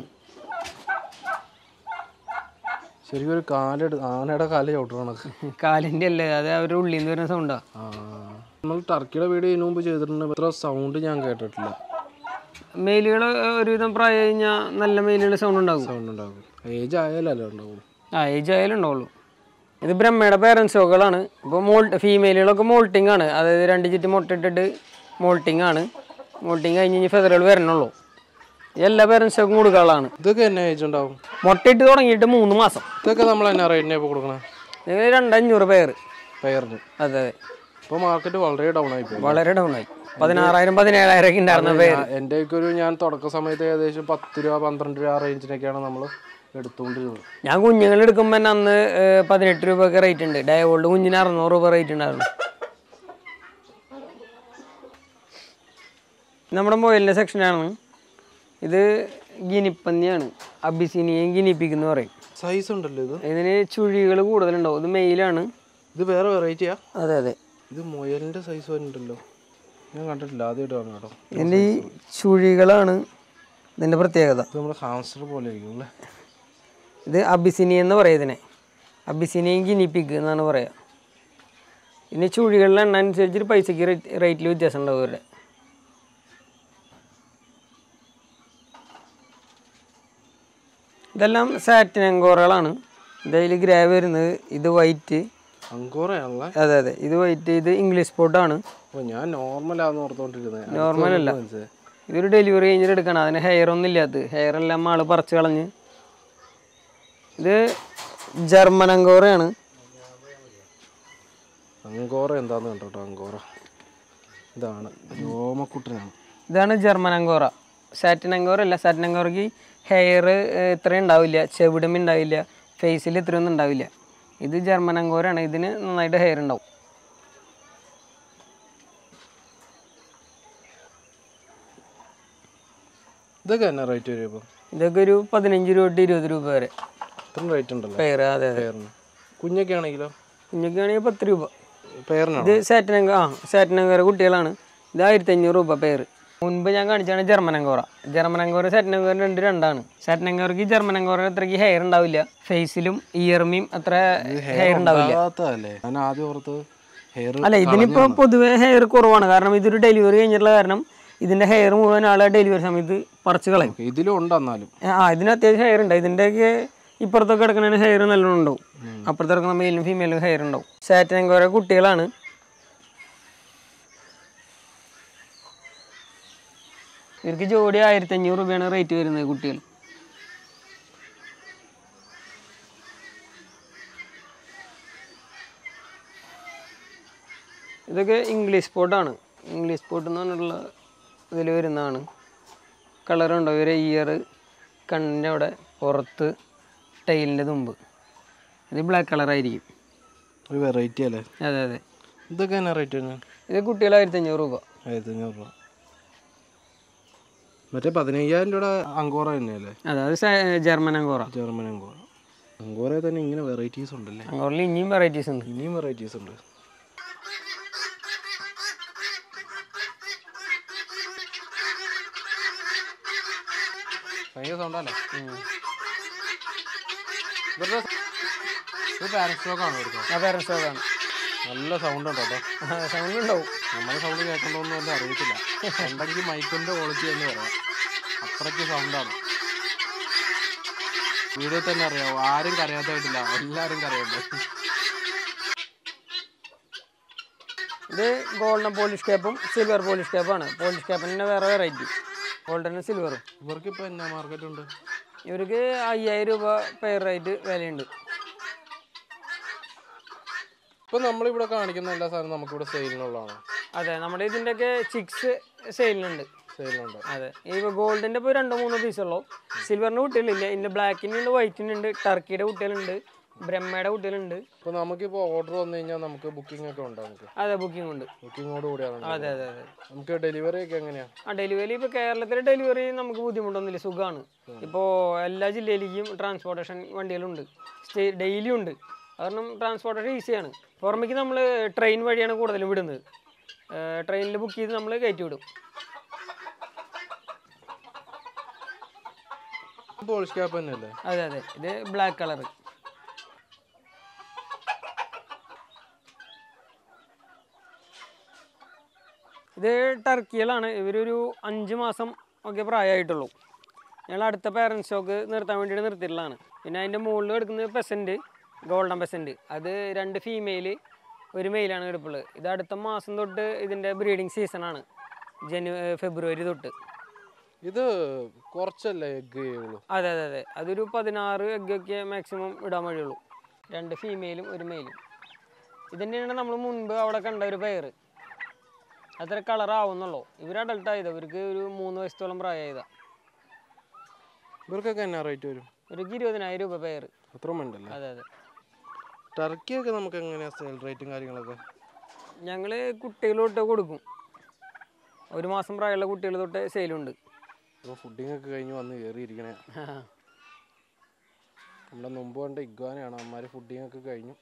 ശരിക്കും ഒരു കാലെടു ആനയുടെ കാല് ചവിട്ടണക്ക് കാലിൻ്റെ അല്ലേ അത് അവരുടെ ഉള്ളിൽ നിന്ന് വരുന്ന സൗണ്ടാണ് ആ നമ്മൾ ടർക്കിയുടെ വീഡിയോ ഇതിനു മുമ്പ് ചെയ്തിട്ടുണ്ട് ഇത്ര സൗണ്ട് ഞാൻ കേട്ടിട്ടില്ല മെയിലുകൾ ഒരുവിധം പ്രായം കഴിഞ്ഞാൽ നല്ല മെയിലുകൾ സൗണ്ട് ഉണ്ടാകും സൗണ്ട് ഉണ്ടാകും ഏജ് ആയാലല്ലേ ഉണ്ടാവുള്ളൂ ആ ഏജ് ആയാലും ഉണ്ടാവുള്ളൂ ഇത് ബ്രഹ്മയുടെ പേരൻസ് സ്റ്റോക്കുകളാണ് ഇപ്പോൾ മോൾ ഫീമെയിലുകളൊക്കെ മോൾട്ടിംഗ് ആണ് അതായത് രണ്ട് ചുറ്റി മുട്ടയിട്ടിട്ട് മോൾട്ടിംഗ് ആണ് മോൾട്ടിംഗ് കഴിഞ്ഞ് കഴിഞ്ഞ് ഫെതറുകൾ വരണുള്ളൂ എല്ലാ പേരൻസ് സ്റ്റോക്കും കൊടുക്കാനുള്ളതാണ് ഇതൊക്കെ എന്നാ ഏജ് ഉണ്ടാവും മുട്ടയിട്ട് തുടങ്ങിയിട്ട് മൂന്ന് മാസം ഇതൊക്കെ നമ്മൾ എന്നാ റേറ്റിനെ ഇപ്പോൾ കൊടുക്കണേ നിങ്ങൾ രണ്ടഞ്ഞൂറ് പേർ പെയറിന് അതെ അതെ ഇപ്പോൾ മാർക്കറ്റ് വളരെ ഡൗൺ ആയി പോയി വളരെ ഡൗൺ ആയി പതിനാറായിരം പതിനേഴായിരം ഒക്കെ ഉണ്ടായിരുന്ന പേര് എൻ്റെ ഒക്കെ ഒരു ഞാൻ തുടക്ക സമയത്ത് ഏകദേശം പത്ത് രൂപ പന്ത്രണ്ട് രൂപ ആ റേഞ്ചിനൊക്കെയാണ് നമ്മൾ എടുത്തുകൊണ്ടിരുന്നത് ഞാൻ കുഞ്ഞുങ്ങൾ എടുക്കുമ്പോൾ തന്നെ അന്ന് ഏഹ്, പതിനെട്ട് രൂപയൊക്കെ റേറ്റ് ഉണ്ട് ഡയവോൾഡ് കുഞ്ഞിന് അറുന്നൂറ് രൂപ റേറ്റ് ഉണ്ടായിരുന്നു നമ്മുടെ മൊബൈലിൻ്റെ സെക്ഷനാണ് ഇത് ഗിനിപ്പന്നിയാണ് അബിസിനിയും ഗിനിപ്പിക്കുന്ന പറയും സൈസ് ഉണ്ടല്ലോ ഇത് ഇതിന് ചുഴികൾ കൂടുതലുണ്ടാവും ഇത് മെയിലാണ് ഇത് വേറെ വെറൈറ്റിയാ അതെ അതെ ഇത് മുയലിൻ്റെ സൈസ് വരുന്നുണ്ടല്ലോ ഞാൻ കണ്ടിട്ടില്ല ആദ്യമായിട്ടാണ് കേട്ടോ ഇതിൻ്റെ ഈ ചുഴികളാണ് ഇതിൻ്റെ പ്രത്യേകത ഇത് നമ്മുടെ ഹാംസ്റ്റർ പോലെ ഇരിക്കും അല്ലേ ഇത് അബിസിനി എന്ന് പറയും ഇതിനെ അബിസിനിയും ഗിനിപ്പിക്ക് എന്നാണ് പറയുക പിന്നെ ചുഴികളുടെ എണ്ണ അനുസരിച്ചിട്ട് പൈസയ്ക്ക് റേറ്റിൽ വ്യത്യാസം ഉണ്ടാവും ഇവരുടെ ഇതെല്ലാം സാറ്റിൻ അങ്കോറകളാണ് ഇതിൽ ഗ്രേ വരുന്നത് ഇത് വൈറ്റ് അങ്കോറയാണല്ലേ അതെ അതെ ഇത് വൈറ്റ് ഇത് ഇംഗ്ലീഷ് സ്പോട്ടാണ് അപ്പോൾ ഞാൻ നോർമലാന്ന് ഓർത്തോണ്ടിരുന്നത് നോർമൽ അല്ല ഇതൊരു ഡെലിവറി കഴിഞ്ഞിട്ട് എടുക്കണം അതിന് ഹെയർ ഒന്നും ഇല്ലാത്തത് ഹെയർ എല്ലാം ആള് പറിച്ച് കളഞ്ഞ് ഇത് ജർമ്മൻ അങ്കോറയാണ് അങ്കോറ എന്താന്ന് കണ്ടോട്ടോ അങ്കോറ ഇതാണ് രോമക്കുട്ടനാണ് ഇതാണ് ജർമ്മൻ അങ്കോറ സാറ്റിൻ അങ്കോറ അല്ല സാറ്റിൻ അങ്കോറയ്ക്ക് ഹെയർ ഇത്രയും ഉണ്ടാവില്ല ചെവിടും ഉണ്ടാവില്ല ഫേസിൽ ഇത്രയൊന്നും ഉണ്ടാവില്ല ഇത് ജർമ്മൻ അങ്കോറയാണ് ഇതിന് നന്നായിട്ട് ഹെയർ ഉണ്ടാവും ഇതൊക്കെ എന്നാ റേറ്റ് വരും ഇപ്പോൾ ഇതൊക്കെ ഒരു പതിനഞ്ച് രൂപ തൊട്ട് ഇരുപത് രൂപ വരെ ഇത്രയും റേറ്റ് ഉണ്ടല്ലോ പെയർ അതെ അതെ പെയറിന് കുഞ്ഞൊക്കെ ആണെങ്കിലോ കുഞ്ഞൊക്കെ ആണെങ്കിൽ പത്ത് രൂപ പെയറിനാണോ ഇത് സാറ്റിൻ അങ്ക ആ സാറ്റിൻ അങ്കോറ കുട്ടികളാണ് ഇത് ആയിരത്തി അഞ്ഞൂറ് രൂപ പെയർ മുൻപ് ഞാൻ കാണിച്ചാണ് German Angora German Angora satin Angora രണ്ട് രണ്ടാണ് സെറ്റൻ അങ്കോറക്ക് ജർമ്മൻ അങ്കോറ അത്രയ്ക്ക് ഹെയർ ഉണ്ടാവില്ല ഫേസിലും ഇയർമിയും അത്ര ഹെയർ ഉണ്ടാവില്ല ഉണ്ടാകാത്തതല്ലേ ഞാൻ ആദ്യം ഓർത്ത് ഹെയർ അല്ല ഇതിനിപ്പോ പൊതുവെ ഹെയർ കുറവാണ് കാരണം ഇതൊരു ഡെലിവറി കഴിഞ്ഞിട്ടുള്ള കാരണം ഇതിന്റെ ഹെയർ മുഴുവൻ ആളെ ഡെലിവറി സമയത്ത് പറിച്ചു കളയും ഇതിലും ഉണ്ടെന്നാലും ആ ഇതിന് അത്യാവശ്യം ഹെയർ ഉണ്ട് ഇതിൻ്റെയൊക്കെ ഇപ്പുറത്തൊക്കെ കിടക്കുന്ന ഹെയർ നല്ലോണം ഉണ്ടാവും അപ്പുറത്ത് കിടക്കുന്ന മെയിലും ഫീമെയിലും ഹെയർ ഉണ്ടാവും സാറ്റിനും കുറേ കുട്ടികളാണ് ഇവർക്ക് ജോഡി ആയിരത്തി അഞ്ഞൂറ് രൂപയാണ് റേറ്റ് വരുന്നത് കുട്ടികൾ ഇതൊക്കെ ഇംഗ്ലീഷ് സ്പോട്ടാണ് ഇംഗ്ലീഷ് സ്പോട്ട് എന്ന് പറഞ്ഞിട്ടുള്ള ഇതിൽ വരുന്നതാണ് കളറുണ്ടോ ഇവരെ ഇയർ കണ്ണിൻ്റെ അവിടെ പുറത്ത് ടൈലിൻ്റെ തുമ്പ് ഇത് ബ്ലാക്ക് കളറായിരിക്കും ഒരു വെറൈറ്റി അല്ലേ അതെ അതെ ഇതൊക്കെ എന്നാ റേറ്റ് വരുന്നത് ഇത് കുട്ടികൾ ആയിരത്തി അഞ്ഞൂറ് രൂപ ആയിരത്തി അഞ്ഞൂറ് രൂപ മറ്റേ പതിനയ്യായിരം രൂപയുടെ അങ്കോറ തന്നെയല്ലേ അതെ അത് സ- ജർമ്മൻ അങ്കോറ ജർമ്മൻ അങ്കോറ അങ്കോറയിൽ തന്നെ ഇങ്ങനെ വെറൈറ്റീസ് ഉണ്ടല്ലേ അങ്കോറിൽ ഇനിയും വെറൈറ്റീസ് ഉണ്ട് ഇനിയും വെറൈറ്റീസ് ഉണ്ട് ഭയങ്കര സൗണ്ടല്ലേ ഇവരുടെ ഇത് പാരന്റ് സ്റ്റോക്ക് ആണ് ഇവിടുത്തെ ആ പേരൻസ് സ്റ്റോക്കാണ് നല്ല സൗണ്ട് ഉണ്ട് കേട്ടോ സൗണ്ട് ഉണ്ടാവും നമ്മുടെ സൗണ്ട് കേൾക്കണ്ടോന്നും വല്ല അറിയത്തില്ല ഉണ്ടെങ്കിൽ മൈക്കിന്റെ ക്വാളിറ്റി എന്ന് പറയാം അത്രയ്ക്ക് സൗണ്ടാണ് വീഡിയോ തന്നെ അറിയാവോ ആരും കരയാത്തായിട്ടില്ല എല്ലാരും കരയുണ്ട് ഇത് ഗോൾഡൻ പോളിഷ് ക്യാപ്പും സിൽവർ പോളിഷ് ക്യാപ്പാണ് പോളിഷ് ക്യാപ്പിന് വേറെ വെറൈറ്റി ഗോൾഡനും സിൽവറും ഇവർക്ക് ഇപ്പൊ എന്നാ മാർക്കറ്റ് ഉണ്ട് ഇവർക്ക് അയ്യായിരം രൂപ പെയർ റേറ്റ് വിലയുണ്ട് ഇപ്പൊ നമ്മളിവിടെ കാണിക്കുന്ന എല്ലാ സാധനവും നമുക്കിവിടെ സെയിലിനുള്ളതാണ് അതെ നമ്മുടെ ഇതിൻ്റെയൊക്കെ ചിക്സ് സെയിലിനുണ്ട് സെയിലുണ്ട് അതെ ഈ ഗോൾഡിന്റെ ഇപ്പോൾ രണ്ടോ മൂന്നോ പീസ് ഉള്ളൂ സിൽവറിന്റെ കുട്ടികളില്ല ഇതിന്റെ ബ്ലാക്കിന് ഉണ്ട് വൈറ്റിന് ഉണ്ട് ടർക്കിയുടെ കുട്ടികളുണ്ട് ബ്രഹ്മയുടെ കുട്ടികളുണ്ട് ഇപ്പൊ നമുക്കിപ്പോ ഓർഡർ വന്നു കഴിഞ്ഞാൽ നമുക്ക് ബുക്കിംഗ് ഒക്കെ ഉണ്ടോ നമുക്ക് അതെ ബുക്കിംഗ് ഉണ്ട് ബുക്കിങ്ങോട് കൂടിയാണ് അതെ അതെ അതെ നമുക്ക് ഡെലിവറി ഒക്കെ എങ്ങനെയാ ആ ഡെലിവറി ഇപ്പോൾ കേരളത്തിലെ ഡെലിവറി നമുക്ക് ബുദ്ധിമുട്ടൊന്നുമില്ല സുഖമാണ് ഇപ്പോൾ എല്ലാ ജില്ലയിലേക്കും ട്രാൻസ്പോർട്ടേഷൻ വണ്ടികളുണ്ട് സ്റ്റേ ഡെയിലി ഉണ്ട് കാരണം ട്രാൻസ്പോർട്ടേഷൻ ഈസിയാണ് പുറമേക്ക് നമ്മൾ ട്രെയിൻ വഴിയാണ് കൂടുതലും വിടുന്നത് ട്രെയിനിൽ ബുക്ക് ചെയ്ത് നമ്മൾ കയറ്റി വിടും പോളിഷ് ക്യാപ്പ് തന്നെയല്ലേ അതെ അതെ ഇത് ബ്ലാക്ക് കളർ ഇത് ടർക്കികളാണ് ഇവരൊരു അഞ്ച് മാസം ഒക്കെ പ്രായമായിട്ടുള്ളൂ ഞങ്ങൾ അടുത്ത പാരൻറ് സ്റ്റോക്ക് നിർത്താൻ വേണ്ടിയിട്ട് നിർത്തിയിട്ടുള്ളതാണ് പിന്നെ അതിൻ്റെ മുകളിൽ എടുക്കുന്നത് പെസൻറ്റ് ഗോൾഡൻ പെസൻറ്റ് അത് രണ്ട് ഫീമെയിൽ ഒരു മെയിലാണ് എടുപ്പുള്ളത് ഇത് അടുത്ത മാസം തൊട്ട് ഇതിൻ്റെ ബ്രീഡിങ് സീസണാണ് ജനു ഫെബ്രുവരി തൊട്ട് ഇത് കുറച്ചല്ലേ എഗ് ചെയ്യുള്ളൂ അതെ അതെ അതെ അതൊരു പതിനാറ് എഗ്ഗൊക്കെ മാക്സിമം ഇടാൻ വഴിയുള്ളൂ രണ്ട് ഫീമെയിലും ഒരു മെയിലും ഇതന്നെയാണ് നമ്മൾ മുൻപ് അവിടെ കണ്ട ഒരു പെയർ അത്ര കളർ ആവുന്നുള്ളൂ ഇവർ അഡൾട്ട് ആയത് ഇവർക്ക് ഒരു മൂന്ന് വയസ്സോളം പ്രായമായതാ ഇവർക്കൊക്കെ എന്നാ റേറ്റ് വരും ഇവർക്ക് ഇരുപതിനായിരം രൂപ പെയർ അത്ര ഉണ്ടല്ലേ അതെ അതെ ടർക്കിയൊക്കെ നമുക്ക് എങ്ങനെയാ സെയിൽ റേറ്റും കാര്യങ്ങളൊക്കെ ഞങ്ങൾ കുട്ടികൾ തൊട്ട് കൊടുക്കും ഒരു മാസം പ്രായമുള്ള കുട്ടികൾ തൊട്ട് സെയിലുണ്ട് ഇപ്പോൾ ഫുഡിങ് ഒക്കെ കഴിഞ്ഞ് വന്ന് കയറിയിരിക്കണേ നമ്മുടെ മുമ്പ് കണ്ട ഇഗ്വാനയാണ് അമ്മമാർ ഫുഡിങ് ഒക്കെ കഴിഞ്ഞു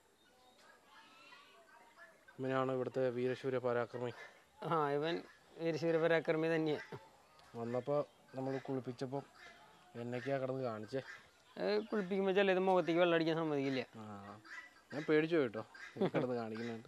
ഇവനാണ് ഇവിടുത്തെ വീരശൂര പരാക്രമി ആ ഇവൻ വീരശൂര പരാക്രമി തന്നെയാണ് വന്നപ്പോൾ നമ്മൾ കുളിപ്പിച്ചപ്പോൾ എന്നൊക്കെയാ കിടന്ന് കാണിച്ചേ കുളിപ്പിക്കുമ്പോൾ ചിലത് മുഖത്തേക്ക് വെള്ളം അടിക്കാൻ സമ്മതിക്കില്ല ആ ഞാൻ പേടിച്ചു പോയി കേട്ടോ കിടന്ന് കാണിക്കുന്നുണ്ട്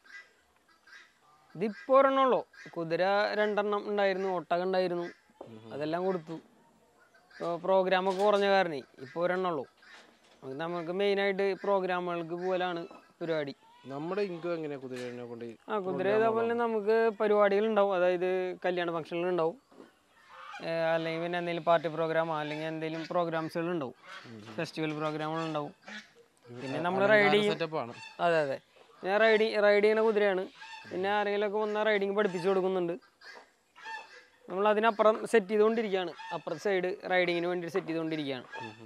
ഇതിപ്പോ ഒരെണ്ണുള്ളൂ കുതിര രണ്ടെണ്ണം ഉണ്ടായിരുന്നു ഒട്ടകം ഉണ്ടായിരുന്നു അതെല്ലാം കൊടുത്തു ഇപ്പോൾ പ്രോഗ്രാമൊക്കെ കുറഞ്ഞ കാരണേ ഇപ്പോൾ ഒരെണ്ണുള്ളൂ അത് നമുക്ക് മെയിനായിട്ട് പ്രോഗ്രാമുകൾക്ക് പോലാണ് പരിപാടി നമ്മുടെ ഇൻകം എങ്ങനെയാ കുതിരനെ കൊണ്ട് ഈ ആ കുതിര ഇതേപോലെ തന്നെ നമുക്ക് പരിപാടികൾ ഉണ്ടാവും അതായത് കല്യാണ ഫംഗ്ഷനുകൾ ഉണ്ടാവും ഏഹ് അല്ലെങ്കിൽ പിന്നെ എന്തെങ്കിലും പാർട്ടി പ്രോഗ്രാമോ അല്ലെങ്കിൽ എന്തെങ്കിലും പ്രോഗ്രാംസുകൾ ഉണ്ടാവും ഫെസ്റ്റിവൽ പ്രോഗ്രാമുകൾ ഉണ്ടാവും പിന്നെ നമ്മൾ റൈഡ് ചെയ്യും സെറ്റപ്പാണ് അതെ അതെ ഞാൻ റൈഡി റൈഡ് ചെയ്യുന്ന കുതിരയാണ് പിന്നെ ആരെങ്കിലുമൊക്കെ വന്നാൽ റൈഡിങ് പഠിപ്പിച്ചു കൊടുക്കുന്നുണ്ട് നമ്മൾ അതിനപ്പുറം സെറ്റ് ചെയ്തുകൊണ്ടിരിക്കുകയാണ് അപ്പുറത്തെ സൈഡ് റൈഡിങ്ങിന് വേണ്ടി സെറ്റ് ചെയ്തുകൊണ്ടിരിക്കുകയാണ്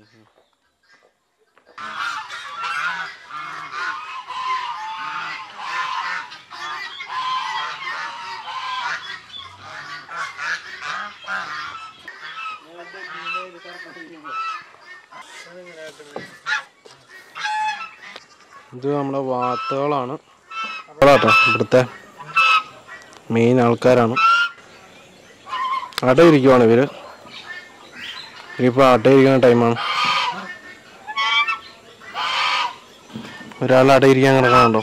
ഇത് നമ്മുടെ വാത്തുകളാണ് കേട്ടോ ഇവിടുത്തെ മെയിൻ ആൾക്കാരാണ് അടയിരിക്കുവാണ് ഇവര് ഇനിയിപ്പോൾ അടയിരിക്കുന്ന ടൈമാണ് ഒരാൾ അടയിരിക്കാൻ കിടക്കണുണ്ടോ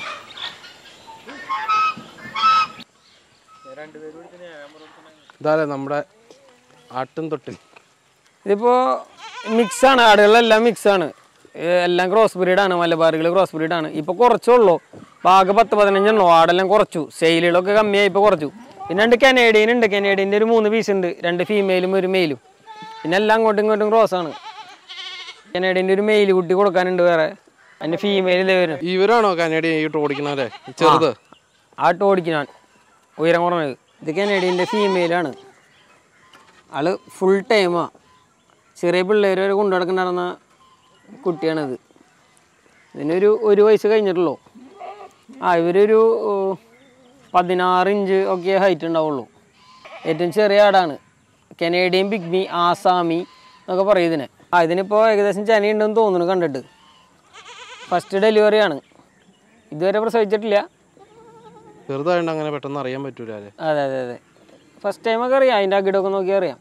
ഇതാലേ നമ്മുടെ ആട്ടും തൊട്ടിൽ ഇതിപ്പോ മിക്സ് ആണ് ആടുകളെല്ലാം മിക്സ് ആണ് ഏ, എല്ലാം ക്രോസ് ബ്രീഡാണ് മലബാറുകൾ ക്രോസ് ബ്രീഡാണ് ഇപ്പൊ കുറച്ചുള്ളൂ ആകെ പത്ത് പതിനഞ്ചെണ്ണോ ആടെല്ലാം കുറച്ചു സെയിലുകളൊക്കെ കമ്മിയായി ഇപ്പൊ കുറച്ചു പിന്നെ രണ്ട് കനേഡിയൻ ഉണ്ട് കനേഡിയൻ്റെ ഒരു മൂന്ന് പീസ് ഉണ്ട് രണ്ട് ഫീമെയിലും ഒരു മെയിലും പിന്നെ എല്ലാം അങ്ങോട്ടും ഇങ്ങോട്ടും ക്രോസ് ആണ് കനേഡിയൻ്റെ ഒരു മെയിൽ കുട്ടി കൊടുക്കാനുണ്ട് വേറെ അതിന്റെ ഫീമെയിൽ ഇതേ വരും ഇവരാണോ കനേഡിയൻ ഈ ഓടിക്കണല്ലേ ചെറുത് ആട്ട് ഓടിക്കാൻ ഉയരം കുറഞ്ഞത് ഇത് കനേഡിയൻ്റെ ഫീമെയിലാണ് ആള് ഫുൾ ടൈമാ ചെറിയ പിള്ളേർ വരെ കൊണ്ടു നടക്കുന്നുണ്ടായിരുന്ന കുട്ടിയാണിത് ഇതിനൊരു ഒരു വയസ്സ് കഴിഞ്ഞിട്ടുള്ളൂ ആ ഇവരൊരു ഓ, പതിനാറ് ഇഞ്ച് ഒക്കെ ഹൈറ്റ് ഉണ്ടാവുള്ളൂ ഏറ്റവും ചെറിയ ആടാണ് കനേഡിയൻ ബിഗ്മി ആസാമി എന്നൊക്കെ പറയും ഇതിനെ ആ ഇതിനിപ്പോൾ ഏകദേശം ചനയുണ്ടെന്ന് തോന്നുന്നു കണ്ടിട്ട് ഫസ്റ്റ് ഡെലിവറി ആണ് ഇതുവരെ പ്രസവിച്ചിട്ടില്ല ചെറുതായതുകൊണ്ട് അങ്ങനെ പെട്ടെന്ന് അറിയാൻ പറ്റൂല അല്ലേ അതെ അതെ അതെ ഫസ്റ്റ് ടൈം ഒക്കെ അറിയാം അതിൻ്റെ അകിടൊക്കെ നോക്കി അറിയാം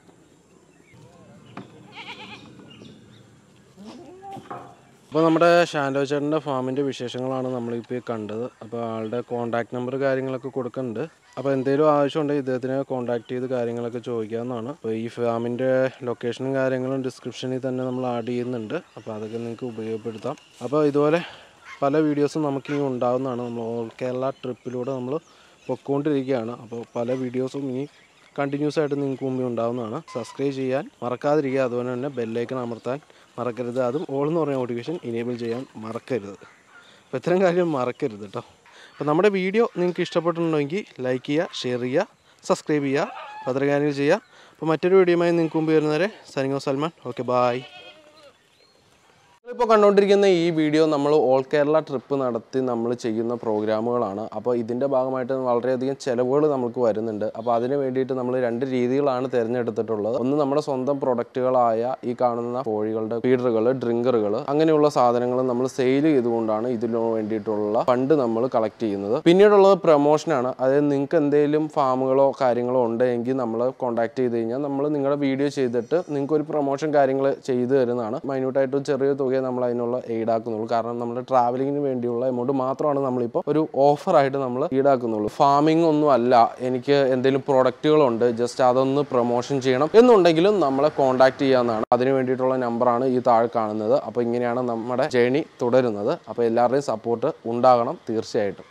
അപ്പോൾ നമ്മുടെ ഷാൻഡോ ചേട്ടൻ്റെ ഫാമിൻ്റെ വിശേഷങ്ങളാണ് നമ്മളിപ്പോൾ ഈ കണ്ടത് അപ്പോൾ ആളുടെ കോൺടാക്ട് നമ്പർ കാര്യങ്ങളൊക്കെ കൊടുക്കുന്നുണ്ട് അപ്പോൾ എന്തെങ്കിലും ആവശ്യമുണ്ടെങ്കിൽ ഇദ്ദേഹത്തിനെ കോൺടാക്ട് ചെയ്ത് കാര്യങ്ങളൊക്കെ ചോദിക്കാവുന്നതാണ് അപ്പോൾ ഈ ഫാമിൻ്റെ ലൊക്കേഷനും കാര്യങ്ങളും ഡിസ്ക്രിപ്ഷനിൽ തന്നെ നമ്മൾ ആഡ് ചെയ്യുന്നുണ്ട് അപ്പോൾ അതൊക്കെ നിങ്ങൾക്ക് ഉപയോഗപ്പെടുത്താം അപ്പോൾ ഇതുപോലെ പല വീഡിയോസും നമുക്കിനി ഉണ്ടാകുന്നതാണ് നമ്മൾ ഓൾ കേരള ട്രിപ്പിലൂടെ നമ്മൾ പൊക്കോണ്ടിരിക്കുകയാണ് അപ്പോൾ പല വീഡിയോസും ഇനി കണ്ടിന്യൂസ് ആയിട്ട് നിങ്ങൾക്ക് മുമ്പിൽ ഉണ്ടാകുന്നതാണ് സബ്സ്ക്രൈബ് ചെയ്യാൻ മറക്കാതിരിക്കുക അതുപോലെ തന്നെ ബെല്ലൈക്കൺ അമർത്താൻ മറക്കരുത് അതും ഓൾ എന്ന് പറഞ്ഞ നോട്ടിഫിക്കേഷൻ ഇനേബിൾ ചെയ്യാൻ മറക്കരുത് അപ്പോൾ ഇത്തരം കാര്യം മറക്കരുത് കേട്ടോ അപ്പോൾ നമ്മുടെ വീഡിയോ നിങ്ങൾക്ക് ഇഷ്ടപ്പെട്ടിട്ടുണ്ടെങ്കിൽ ലൈക്ക് ചെയ്യുക ഷെയർ ചെയ്യുക സബ്സ്ക്രൈബ് ചെയ്യുക അപ്പോൾ അത്ര കാര്യങ്ങൾ ചെയ്യുക അപ്പോൾ മറ്റൊരു വീഡിയോയുമായി നിങ്ങൾക്ക് മുമ്പ് വരുന്നവരെ സനിങ്ങോ സൽമാൻ ഓക്കെ ബായ് ഇപ്പോൾ കണ്ടുകൊണ്ടിരിക്കുന്ന ഈ വീഡിയോ നമ്മൾ ഓൾ കേരള ട്രിപ്പ് നടത്തി നമ്മൾ ചെയ്യുന്ന പ്രോഗ്രാമുകളാണ് അപ്പോൾ ഇതിൻ്റെ ഭാഗമായിട്ട് വളരെയധികം ചിലവുകൾ നമുക്ക് വരുന്നുണ്ട് അപ്പോൾ അതിന് വേണ്ടിയിട്ട് നമ്മൾ രണ്ട് രീതികളാണ് തിരഞ്ഞെടുത്തിട്ടുള്ളത് ഒന്ന് നമ്മുടെ സ്വന്തം പ്രൊഡക്റ്റുകളായ ഈ കാണുന്ന കോഴികളുടെ ഫീഡറുകൾ ഡ്രിങ്കറുകൾ അങ്ങനെയുള്ള സാധനങ്ങൾ നമ്മൾ സെയിൽ ചെയ്തുകൊണ്ടാണ് ഇതിനു വേണ്ടിയിട്ടുള്ള ഫണ്ട് നമ്മൾ കളക്ട് ചെയ്യുന്നത് പിന്നീടുള്ളത് പ്രൊമോഷനാണ് അതായത് നിങ്ങൾക്ക് എന്തെങ്കിലും ഫാമുകളോ കാര്യങ്ങളോ ഉണ്ടെങ്കിൽ നമ്മൾ കോൺടാക്ട് ചെയ്ത് കഴിഞ്ഞാൽ നമ്മൾ നിങ്ങളുടെ വീഡിയോ ചെയ്തിട്ട് നിങ്ങൾക്ക് ഒരു പ്രൊമോഷൻ കാര്യങ്ങൾ ചെയ്തു തരുന്നതാണ് മൈന്യൂട്ടായിട്ട് ചെറിയ തുക നമ്മൾ അതിനുള്ള ഈടാക്കുന്നുള്ളൂ കാരണം നമ്മുടെ ട്രാവലിങ്ങിന് വേണ്ടിയുള്ള എമൗണ്ട് മാത്രമാണ് നമ്മളിപ്പോൾ ഒരു ഓഫറായിട്ട് നമ്മൾ ഈടാക്കുന്നുള്ളൂ ഫാമിംഗ് ഒന്നും അല്ല എനിക്ക് എന്തെങ്കിലും പ്രൊഡക്റ്റുകളുണ്ട് ജസ്റ്റ് അതൊന്ന് പ്രൊമോഷൻ ചെയ്യണം എന്നുണ്ടെങ്കിലും നമ്മളെ കോൺടാക്ട് ചെയ്യാവുന്നതാണ് അതിന് വേണ്ടിയിട്ടുള്ള നമ്പറാണ് ഈ താഴെ കാണുന്നത് അപ്പോൾ ഇങ്ങനെയാണ് നമ്മുടെ ജേണി തുടരുന്നത് അപ്പോൾ എല്ലാവരുടെയും സപ്പോർട്ട് ഉണ്ടാകണം തീർച്ചയായിട്ടും